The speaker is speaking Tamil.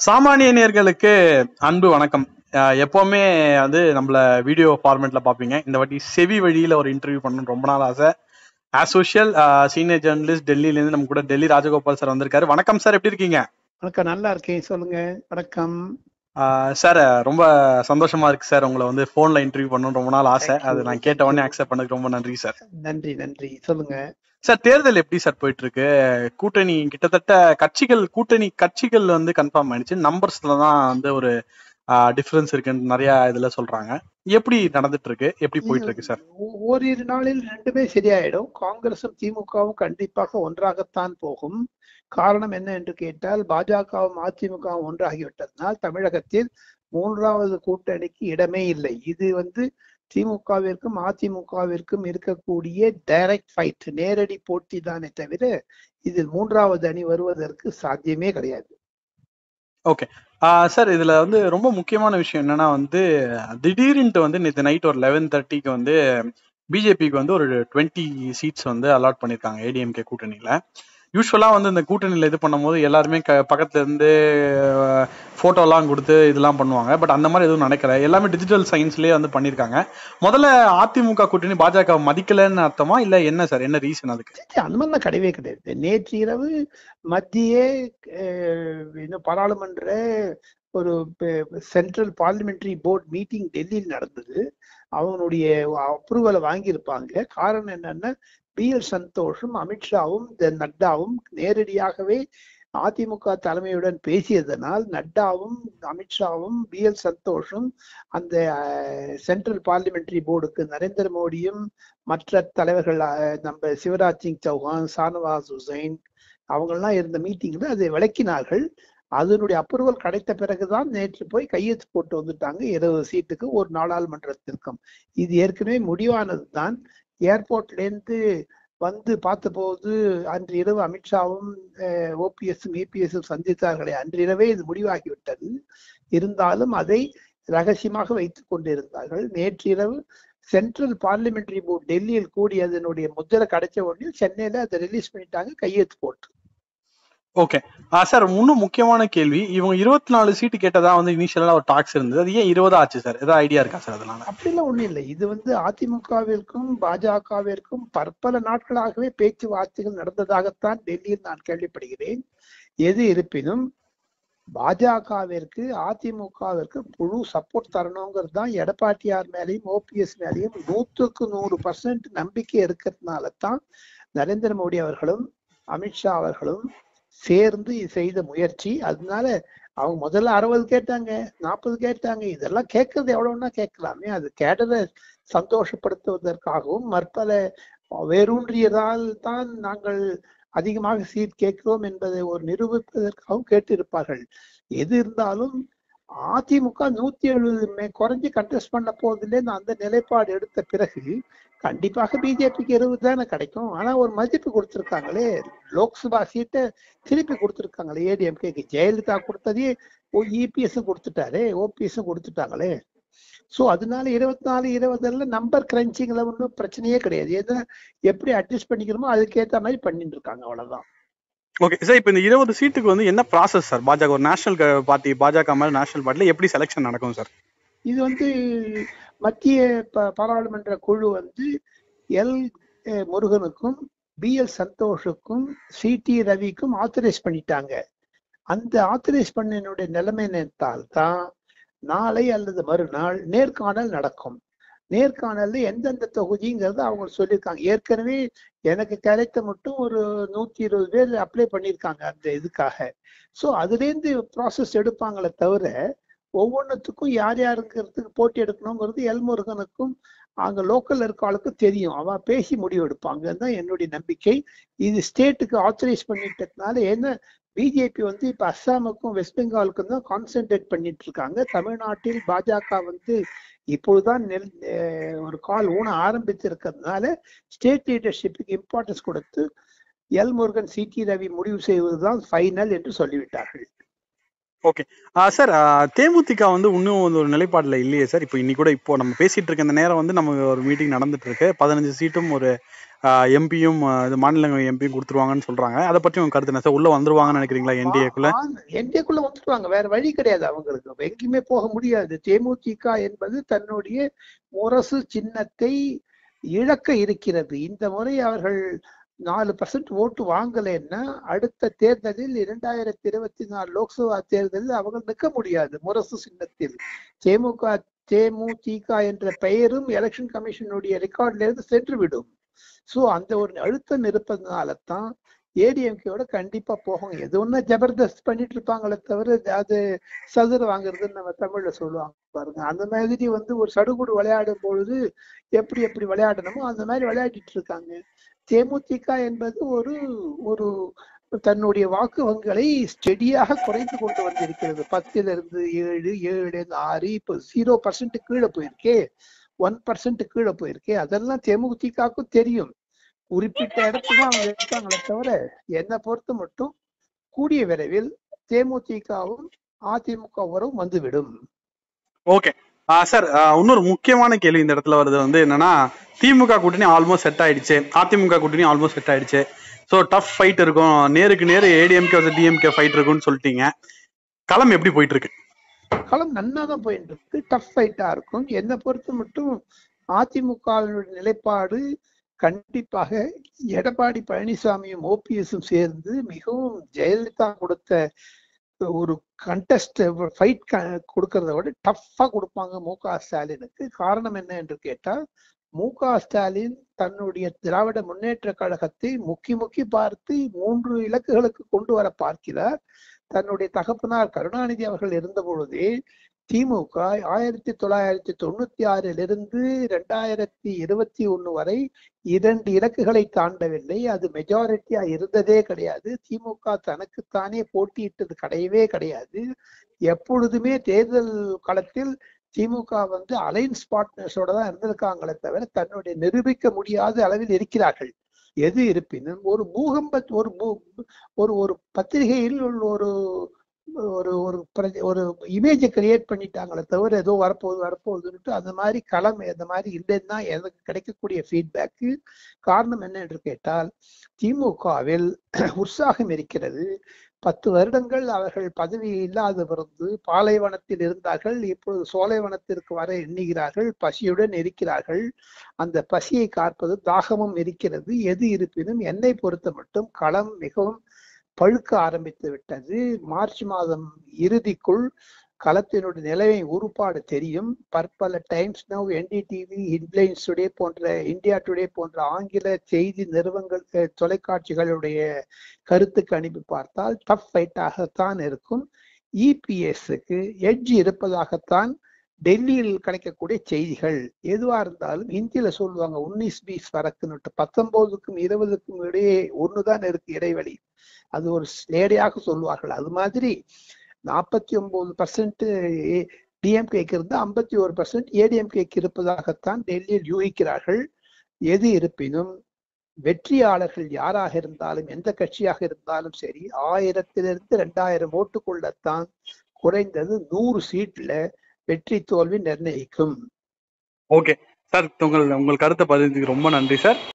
சாமானிய நேர்களுக்கு அன்பு வணக்கம் அஹ் எப்பவுமே வந்து நம்மள வீடியோ ஃபார்மேட்ல பாப்பீங்க இந்த வாட்டி செவி வழியில ஒரு இன்டர்வியூ பண்ணணும் ரொம்ப நாள் ஆசை ஆஸ் யூஷுவல் சீனியர் ஜேர்னலிஸ்ட் டெல்லியில இருந்து நம்ம கூட டெல்லி ராஜகோபால் சார் வந்திருக்காரு வணக்கம் சார் எப்படி இருக்கீங்க வணக்கம் நல்லா இருக்கேன் சொல்லுங்க வணக்கம் சார் ரொம்ப சந்தோஷமா இருக்கு சார் உங்களை வந்து போன்ல இன்டர்வியூ பண்ணணும் ரொம்ப நாள் ஆசை Thank you. அது நான் கேட்ட உடனே அக்செப்ட் பண்ணதுக்கு ரொம்ப நன்றி சார் நன்றி நன்றி சொல்லுங்க சார் தேர்தல் எப்படி சார் போயிட்டு இருக்கு கூட்டணி கிட்டத்தட்ட கட்சிகள் கூட்டணி கட்சிகள் வந்து கன்ஃபார்ம் ஆயிடுச்சு நம்பர்ஸ்ல தான் வந்து ஒரு டிஃபரன்ஸ் இருக்குன்னு நிறைய இதுல சொல்றாங்க எப்படி நடந்துட்டு இருக்கு எப்படி போயிட்டு இருக்கு சார் ஓ- ஓரிரு நாளில் ரெண்டுமே சரியாயிடும் காங்கிரசும் திமுகவும் கண்டிப்பாக ஒன்றாகத்தான் போகும் காரணம் என்ன என்று கேட்டால் பாஜகவும் அதிமுகவும் ஒன்றாகிவிட்டதனால் தமிழகத்தில் மூன்றாவது கூட்டணிக்கு இடமே இல்லை இது வந்து திமுகவிற்கும் அதிமுகவிற்கும் இருக்கக்கூடிய டைரக்ட் ஃபைட் நேரடி போட்டி தானே தவிர இதில் மூன்றாவது அணி வருவதற்கு சாத்தியமே கிடையாது சார் இதுல வந்து ரொம்ப முக்கியமான விஷயம் என்னன்னா வந்து திடீர்னுட்டு வந்து நேற்று நைட் ஒரு லெவன் தேர்ட்டிக்கு வந்து பிஜேபிக்கு வந்து ஒரு டுவெண்ட்டி சீட்ஸ் வந்து அலாட் பண்ணிருக்காங்க ஏடிஎம்கே கூட்டணியில யூஸ்வலா வந்து இந்த கூட்டணியில இது பண்ணும்போது எல்லாருமே க பக்கத்துல இருந்து போட்டோ எல்லாம் கொடுத்து இதெல்லாம் பண்ணுவாங்க பட் அந்த மாதிரி எதுவும் நடக்கல எல்லாமே டிஜிட்டல் சயின்ஸ்லயே வந்து பண்ணிருக்காங்க முதல்ல அதிமுக கூட்டணி பாஜக மதிக்கலன்னு அர்த்தமா இல்ல என்ன சார் என்ன ரீசன் அதுக்கு சரி, அந்த மாதிரிலாம் கிடையவே கிடையாது நேற்று இரவு மத்திய அஹ், இன்னும் பாராளுமன்ற ஒரு சென்ட்ரல் பார்லிமெண்டரி போர்ட் மீட்டிங் டெல்லியில் நடந்தது அவனுடைய அப்ரூவலை வாங்கியிருப்பாங்க காரணம் என்னன்னா பி எல் சந்தோஷும் அமித்ஷாவும் இந்த நட்டாவும் நேரடியாகவே அதிமுக தலைமையுடன் பேசியதனால் நட்டாவும் அமித்ஷாவும் பி எல் சந்தோஷும் அந்த சென்ட்ரல் பார்லிமெண்டரி போர்டுக்கு நரேந்திர மோடியும் மற்ற தலைவர்கள் அஹ், நம்ம சிவராஜ் சிங் சௌஹான் சானவாஸ் ஹுசைன் அவங்கெல்லாம் இருந்த மீட்டிங்ல அதை விளக்கினார்கள் அதனுடைய அப்ரூவல் கிடைத்த பிறகுதான் நேற்று போய் கையெழுத்து போட்டு வந்துட்டாங்க இருபது சீட்டுக்கு ஒரு நாடாளுமன்றத்திற்கும் இது ஏற்கனவே முடிவானது தான் ஏர்போர்ட்ல இருந்து வந்து பார்த்தபோது அன்று இரவு அமித்ஷாவும் ஓபிஎஸும் ஏபிஎஸும் சந்தித்தார்களே அன்றிரவே இது முடிவாகிவிட்டது இருந்தாலும் அதை ரகசியமாக வைத்துக் கொண்டிருந்தார்கள் நேற்றிரவு சென்ட்ரல் பார்லிமெண்டரி போர்டு டெல்லியில் கூடி அதனுடைய முத்திரை கிடைச்ச உடனே சென்னையில அதை ரிலீஸ் பண்ணிட்டாங்க கையெழுத்து போட்டு ஓகே சார் இன்னும் முக்கியமான கேள்வி இவங்க இருபத்தி நாலு சீட்டு கேட்டதா வந்து இனிஷியலா ஒரு டாக்ஸ் இருந்தது அது ஏன் இருபதா ஆச்சு சார் ஏதாவது ஐடியா இருக்கா சார் அதனால அப்படிலாம் ஒண்ணும் இல்லை இது வந்து அதிமுகவிற்கும் பாஜகவிற்கும் பற்பல நாட்களாகவே பேச்சுவார்த்தைகள் நடந்ததாகத்தான் டெல்லியில் நான் கேள்விப்படுகிறேன் எது இருப்பினும் பாஜகவிற்கு அதிமுகவிற்கு முழு சப்போர்ட் தரணுங்கிறது தான் எடப்பாடியார் மேலேயும் ஓபிஎஸ் மேலேயும் நூற்றுக்கு நூறு பர்சன்ட் நம்பிக்கை இருக்கிறதுனால தான் நரேந்திர மோடி அவர்களும் அமித்ஷா அவர்களும் சேர்ந்து செய்த முயற்சி அதனால அவங்க முதல்ல அறுபது கேட்டாங்க நாற்பது கேட்டாங்க இதெல்லாம் கேட்கறது எவ்வளவுன்னா கேட்கலாமே அது கேட்டதை சந்தோஷப்படுத்துவதற்காகவும் மற்பல வேரூன்றியதால் தான் நாங்கள் அதிகமாக சீட் கேட்கிறோம் என்பதை ஒரு நிரூபிப்பதற்காகவும் கேட்டிருப்பார்கள் எது இருந்தாலும் அதிமுக நூத்தி எழுபது குறைஞ்சு கண்டெஸ்ட் பண்ண போதிலே அந்த நிலைப்பாடு எடுத்த பிறகு கண்டிப்பாக பிஜேபிக்கு இருபது தானே கிடைக்கும் ஆனா ஒரு மதிப்பு கொடுத்திருக்காங்களே லோக்சபா சீட்டை திருப்பி கொடுத்திருக்காங்களே ஏடிஎம்கேக்கு ஜெயலலிதா கொடுத்ததே இபிஎஸ் கொடுத்துட்டாரே ஓபிஎஸ் கொடுத்துட்டாங்களே சோ அதனால இருபத்தி நாலு இருபதுல நம்பர் கிரன்ச்சிங்ல ஒன்றும் பிரச்சனையே கிடையாது எதை எப்படி அட்ஜஸ்ட் பண்ணிக்கிறோமோ அதுக்கேத்த மாதிரி பண்ணிட்டு இருக்காங்க அவ்வளவுதான் ஓகே சார் இப்போ இந்த இருபது சீட்டுக்கு வந்து என்ன ப்ராசஸ் சார் பாஜக ஒரு நேஷனல் பார்ட்டி பாஜக மாதிரி நேஷனல் பார்ட்டில எப்படி செலெக்ஷன் நடக்கும் சார் இது வந்து மத்திய ப- பாராளுமன்ற குழு வந்து எல் அஹ், முருகனுக்கும் பி எல் சந்தோஷுக்கும் சி டி ரவிக்கும் ஆத்தரைஸ் பண்ணிட்டாங்க அந்த ஆத்தரைஸ் பண்ணினுடைய நிலைமை நினைத்தால் தான் நாளை அல்லது மறுநாள் நேர்காணல் நடக்கும் நேர்காணல்ல எந்தெந்த தொகுதிங்கிறத அவங்க சொல்லியிருக்காங்க ஏற்கனவே எனக்கு கிடைத்த மட்டும் ஒரு நூத்தி இருபது பேர் அப்ளை பண்ணியிருக்காங்க அந்த இதுக்காக ஸோ அதுலேருந்து ப்ராசஸ் எடுப்பாங்களே தவிர ஒவ்வொன்றுத்துக்கும் யார் யாருங்கிறதுக்கு போட்டி எடுக்கணுங்கிறது எல்முருகனுக்கும் அங்க லோக்கல்ல இருக்க ஆளுக்கு தெரியும் அவ பேசி முடிவு எடுப்பாங்க தான் என்னுடைய நம்பிக்கை இது ஸ்டேட்டுக்கு ஆத்தரைஸ் பண்ணிட்டதுனால என்ன பிஜேபி வந்து இப்ப அஸ்ஸாமுக்கும் வெஸ்ட் பெங்காலுக்கும் தான் கான்சென்ட்ரேட் பண்ணிட்டு இருக்காங்க தமிழ்நாட்டில் பாஜக வந்து இப்பொழுதுதான் நெல் அஹ் ஒரு கால் ஊன ஆரம்பித்திருக்கிறதுனால ஸ்டேட் லீடர்ஷிப்புக்கு இம்பார்ட்டன்ஸ் கொடுத்து L Murugan C T Ravi முடிவு செய்வதுதான் ஃபைனல் என்று சொல்லிவிட்டார்கள் சார் தேமுதிக வந்து இன்னும் வந்து ஒரு நிலைப்பாடுல இல்லையே சார் இப்போ இன்னைக்கு கூட இப்போ நம்ம பேசிட்டு இருக்க இந்த நேரம் வந்து நமக்கு ஒரு மீட்டிங் நடந்துட்டு இருக்கு பதினஞ்சு சீட்டும் ஒரு எம்பியும் மாநிலங்களவை எம்பியும் கொடுத்துருவாங்கன்னு சொல்றாங்க அதை பற்றி உங்க கருத்து என்ன சார் உள்ள வந்துருவாங்கன்னு நினைக்கிறீங்களா என்டிஏக்குள்ள என்டிஏக்குள்ள வந்துருவாங்க வேற வழி கிடையாது அவங்களுக்கு எங்கேயுமே போக முடியாது தேமுதிக என்பது தன்னுடைய முரசு சின்னத்தை இழக்க இருக்கிறது இந்த முறை அவர்கள் நாலு பர்சன்ட் ஓட்டு வாங்கலைன்னா அடுத்த தேர்தலில் இரண்டாயிரத்தி இருபத்தி நாலு லோக்சபா தேர்தலில் அவங்க நிற்க முடியாது முரசு சின்னத்தில் தேமுக தேமுதிக என்ற பெயரும் எலெக்ஷன் கமிஷனுடைய ரெக்கார்ட்ல இருந்து சென்று விடும் சோ அந்த ஒரு அழுத்தம் இருப்பதனால தான் ஏடிஎம்கேவோட கண்டிப்பா போகும் எது ஒண்ணு ஜபர்தஸ்த் பண்ணிட்டு இருப்பாங்களே தவிர அது சதுர வாங்குறதுன்னு நம்ம தமிழ்ல சொல்லுவாங்க பாருங்க அந்த மாதிரி வந்து ஒரு சடுகுடு விளையாடும் பொழுது எப்படி எப்படி விளையாடணுமோ அந்த மாதிரி விளையாடிட்டு இருக்காங்க தேமுதிக என்பது ஒரு ஒரு தன்னுடைய வாக்கு வங்கிகளை ஸ்டெடியாக குறைத்து கொண்டு வந்திருக்கிறது பத்துல இருந்து ஏழு ஏழுல இருந்து ஆறு இப்போ ஜீரோ பர்சன்ட் கீழே போயிருக்கே ஒன் பர்சன்ட் கீழே போயிருக்கே அதெல்லாம் தேமுதிகாவுக்கும் தெரியும் குறிப்பிட்ட இடத்துல அவங்க இருக்காங்களே தவிர என்னை பொறுத்த மட்டும் கூடிய விரைவில் தேமுதிகவும் அதிமுக உறவும் வந்துவிடும் ஓகே சார் இன்னொரு முக்கியமான கேள்வி இந்த இடத்துல வருது வந்து என்னன்னா திமுக கூட்டணி ஆல்மோஸ்ட் செட் ஆயிடுச்சு அதிமுக கூட்டணி ஆல்மோஸ்ட் செட் ஆயிடுச்சு ஸோ டஃப் ஃபைட் இருக்கும் நேருக்கு நேரு ஏடிஎம்கே வந்து டிஎம்கே ஃபைட் இருக்கும்னு சொல்லிட்டீங்க களம் எப்படி போயிட்டு இருக்கு களம் நன்னா தான் போயிட்டு இருக்கு டஃப் ஃபைட்டா இருக்கும் என்னை பொறுத்த மட்டும் அதிமுகவினுடைய நிலைப்பாடு கண்டிப்பாக எடப்பாடி பழனிசாமியும் ஓபிஎஸும் சேர்ந்து மிகவும் ஜெயலலிதா கொடுத்த ஒரு கண்டெஸ்ட் ஃபைட் கொடுக்கறத விட டஃப்பா கொடுப்பாங்க மு க ஸ்டாலினுக்கு காரணம் என்ன என்று கேட்டால் மு க ஸ்டாலின் தன்னுடைய திராவிட முன்னேற்ற கழகத்தை முக்கி முக்கி பார்த்து மூன்று இலக்குகளுக்கு கொண்டு வர பார்க்கிறார் தன்னுடைய தகப்பனார் கருணாநிதி அவர்கள் இருந்த பொழுதே திமுக ஆயிரத்தி தொள்ளாயிரத்தி தொண்ணூத்தி ஆறிலிருந்து ரெண்டாயிரத்தி இருபத்தி ஒண்ணு வரை இரண்டு இலக்குகளை தாண்டவில்லை அது மெஜாரிட்டியா இருந்ததே கிடையாது திமுக தனக்குத்தானே போட்டியிட்டது கிடையவே கிடையாது எப்பொழுதுமே தேர்தல் களத்தில் திமுக வந்து அலைன்ஸ் பார்ட்னர்ஸோட தான் இருந்திருக்காங்களே தவிர தன்னுடைய நிரூபிக்க முடியாத அளவில் இருக்கிறார்கள் எது இருப்பினும் ஒரு பூகம்ப ஒரு ஒரு ஒரு பத்திரிகையில் ஒரு ஒரு ஒரு ஒரு இமேஜை கிரியேட் பண்ணிட்டாங்களே தவிர ஏதோ வரப்போகுது வரப்போகுதுன்ட்டு அந்த மாதிரி களம் அந்த மாதிரி இல்லைன்னு தான் எனக்கு கிடைக்கக்கூடிய ஃபீட்பேக்கு காரணம் என்ன என்று கேட்டால் திமுகவில் உற்சாகம் இருக்கிறது பத்து வருடங்கள் அவர்கள் பதவி இல்லாத பிறந்து பாலைவனத்தில் இருந்தார்கள் இப்பொழுது சோலைவனத்திற்கு வர எண்ணுகிறார்கள் பசியுடன் இருக்கிறார்கள் அந்த பசியை காப்பது தாகமும் இருக்கிறது எது இருப்பினும் என்னை பொறுத்த மட்டும் களம் மிகவும் பழுக்க ஆரம்பித்து விட்டது மார்ச் மாதம் இறுதிக்குள் களத்தினுடைய நிலைமை உருப்பாடு தெரியும் பற்பல Times Now NDTV headlines today போன்ற இந்தியா டுடே போன்ற ஆங்கில செய்தி நிறுவனங்கள் தொலைக்காட்சிகளுடைய கருத்து கணிப்பு பார்த்தால் டஃப் ஃபைட்டாகத்தான் இருக்கும் இபிஎஸ்க்கு எட்ஜ் இருப்பதாகத்தான் டெல்லியில் கிடைக்கக்கூடிய செய்திகள் எதுவா இருந்தாலும் ஹிந்தியில சொல்லுவாங்க உன்னிஸ் பீஸ் வரக்குன்னுட்டு பத்தொன்பதுக்கும் இருபதுக்கும் இடையே ஒண்ணுதான் இருக்கு இடைவெளி அது ஒரு ஸ்லேடையாக சொல்லுவார்கள் அது மாதிரி நாற்பத்தி ஒன்பது பர்சன்ட் டிஎம்கேக்கு இருந்து ஐம்பத்தி ஒரு பர்சன்ட் ஏடிஎம்கேக்கு இருப்பதாகத்தான் டெல்லியில் யூகிக்கிறார்கள் எது இருப்பினும் வெற்றியாளர்கள் யாராக இருந்தாலும் எந்த கட்சியாக இருந்தாலும் சரி ஆயிரத்திலிருந்து ரெண்டாயிரம் ஓட்டுக்குள்ளத்தான் குறைந்தது நூறு சீட்ல வெற்றி தோல்வி நிர்ணயிக்கும் ஓகே சார் உங்கள் உங்கள் கருத்தை பதிவுக்கு ரொம்ப நன்றி சார்